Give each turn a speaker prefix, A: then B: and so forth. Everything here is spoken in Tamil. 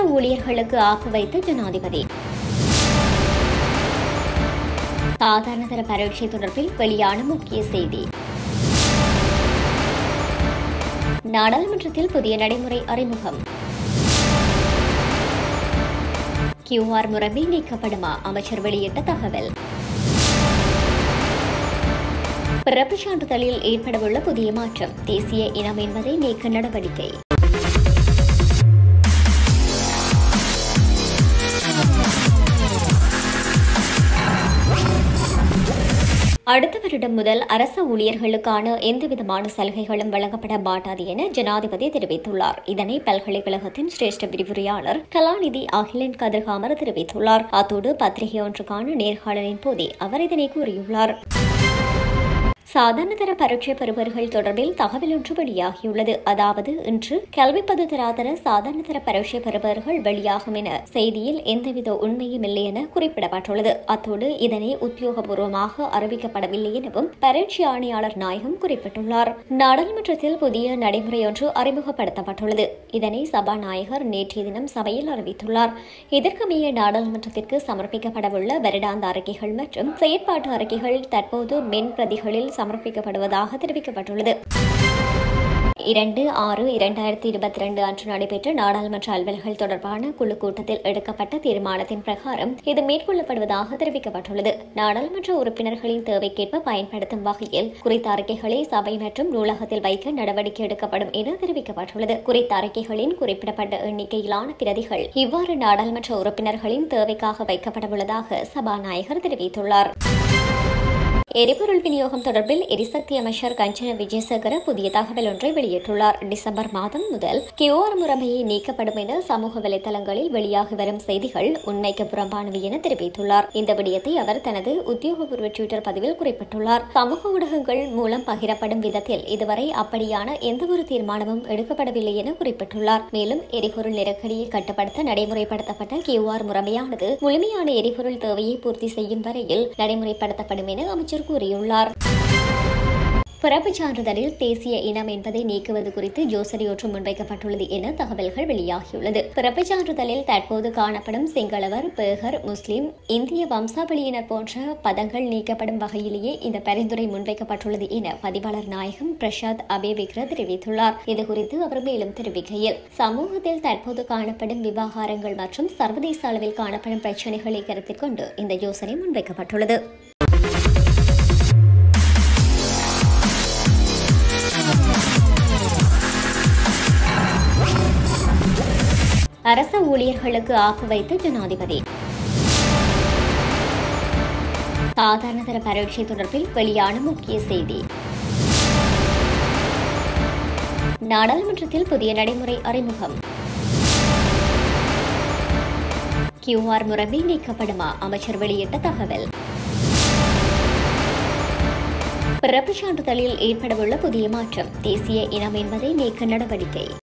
A: ஊழியர்களுக்கு ஆப்பு வைத்த ஜனாதிபதி சாதாரணதர பரீட்சை தொடர்பில் வெளியான முக்கிய செய்தி நாடாளுமன்றத்தில் புதிய நடைமுறை அறிமுகம் கியூஆர் முறைமை நீக்கப்படுமா அமைச்சர் வெளியிட்ட தகவல் பிறப்புச் சான்றிதழில் ஏற்படவுள்ள புதிய மாற்றம் தேசிய இனம் என்பதை நீக்க நடவடிக்கை அடுத்த வருடம் முதல் அரசு ஊழியர்களுக்கான எந்தவிதமான சலுகைகளும் வழங்கப்பட மாட்டாது என ஜனாதிபதி தெரிவித்துள்ளார் இதனை பல்கலைக்கழகத்தின் சிரேஷ்ட விரிவுரையாளர் கலாநிதி அகிலன் கதிர்காமர் தெரிவித்துள்ளார் அத்தோடு பத்திரிகை ஒன்றுக்கான நேர்காணலின் போதே அவர் இதனை கூறியுள்ளார் சாதாரணதர பரீட்சை பெறுபவர்கள் தொடர்பில் தகவல் ஒன்று வெளியாகியுள்ளது அதாவது இன்று கல்வி பதுதராதர சாதாரணதர பரீட்சை பெறுபவர்கள் வெளியாகும் என செய்தியில் எந்தவித உண்மையும் இல்லை என குறிப்பிடப்பட்டுள்ளது அத்தோடு இதனை உத்தியோகபூர்வமாக அறிவிக்கப்படவில்லை எனவும் பரீட்சை ஆணையாளர் நாயகம் குறிப்பிட்டுள்ளார் நாடாளுமன்றத்தில் புதிய நடைமுறை ஒன்று அறிமுகப்படுத்தப்பட்டுள்ளது இதனை சபாநாயகர் நேற்றைய தினம் சபையில் அறிவித்துள்ளார் இதற்கமைய நாடாளுமன்றத்திற்கு சமர்ப்பிக்கப்படவுள்ள வருடாந்த அறிக்கைகள் மற்றும் செயற்பாட்டு அறிக்கைகள் தற்போது மென் பிரதிகளில் சமர்ப்பிக்கப்படுவதாக தெரிவிக்கப்பட்டுள்ளது இரண்டு ஆறு இரண்டாயிரத்தி இருபத்தி ரெண்டு அன்று நடைபெற்ற நாடாளுமன்ற அலுவல்கள் தொடர்பான குழு கூட்டத்தில் எடுக்கப்பட்ட தீர்மானத்தின் பிரகாரம் இது மேற்கொள்ளப்படுவதாக தெரிவிக்கப்பட்டுள்ளது நாடாளுமன்ற உறுப்பினர்களின் தேவைக்கேற்ப பயன்படுத்தும் வகையில் குறித்த அறிக்கைகளை சபை மற்றும் நூலகத்தில் வைக்க நடவடிக்கை எடுக்கப்படும் என தெரிவிக்கப்பட்டுள்ளது குறித்த அறிக்கைகளின் குறிப்பிடப்பட்ட எண்ணிக்கையிலான பிரதிகள் இவ்வாறு நாடாளுமன்ற உறுப்பினர்களின் தேவைக்காக வைக்கப்படவுள்ளதாக சபாநாயகர் தெரிவித்துள்ளார் எரிபொருள் விநியோகம் தொடர்பில் எரிசக்தி அமைச்சர் கஞ்சன விஜயசேகர புதிய தகவல் ஒன்றை வெளியிட்டுள்ளார் டிசம்பர் மாதம் முதல் கியூஆர் முறைமையை நீக்கப்படும் என சமூக வலைதளங்களில் வெளியாகி வரும் செய்திகள் உண்மைக்கு புறம்பானவை என தெரிவித்துள்ளார் இந்த விடயத்தை அவர் தனது உத்தியோகபூர்வ ட்விட்டர் பதிவில் குறிப்பிட்டுள்ளார் சமூக ஊடகங்கள் மூலம் பகிரப்படும் விதத்தில் இதுவரை அப்படியான எந்தவொரு தீர்மானமும் எடுக்கப்படவில்லை என குறிப்பிட்டுள்ளார் மேலும் எரிபொருள் நெருக்கடியை கட்டுப்படுத்த நடைமுறைப்படுத்தப்பட்ட கியூஆர் முறைமையானது முழுமையான எரிபொருள் தேவையை பூர்த்தி செய்யும் வரையில் நடைமுறைப்படுத்தப்படும் என அமைச்சர் கூறியுள்ளார் பிறப்புச் சான்றிதழில் தேசிய இனம் என்பதை நீக்குவது குறித்து யோசனை ஒன்று முன்வைக்கப்பட்டுள்ளது என தகவல்கள் வெளியாகியுள்ளது பிறப்புச் சான்றிதழில் தற்போது காணப்படும் சிங்களவர் பேகர் முஸ்லிம் இந்திய வம்சாவளியினர் போன்ற பதங்கள் நீக்கப்படும் வகையிலேயே இந்த பரிந்துரை முன்வைக்கப்பட்டுள்ளது என பதிவாளர் நாயகம் பிரசாத் அபேவிக்ர தெரிவித்துள்ளார் இதுகுறித்து அவர் மேலும் தெரிவிக்கையில் சமூகத்தில் தற்போது காணப்படும் விவகாரங்கள் மற்றும் சர்வதேச அளவில் காணப்படும் பிரச்சினைகளை கருத்தில் கொண்டு இந்த யோசனை முன்வைக்கப்பட்டுள்ளது அரச ஊழியர்களுக்கு ஆப்பு வைத்த ஜனாதிபதி சாதாரணதர பரீட்சை தொடர்பில் வெளியான முக்கிய செய்தி நாடாளுமன்றத்தில் புதிய நடைமுறை அறிமுகம் கியூஆர் முறைமை நீக்கப்படுமா அமைச்சர் வெளியிட்ட தகவல் பிறப்புச் சான்றிதழில் ஏற்படவுள்ள புதிய மாற்றம் தேசிய இனம் என்பதை நீக்க நடவடிக்கை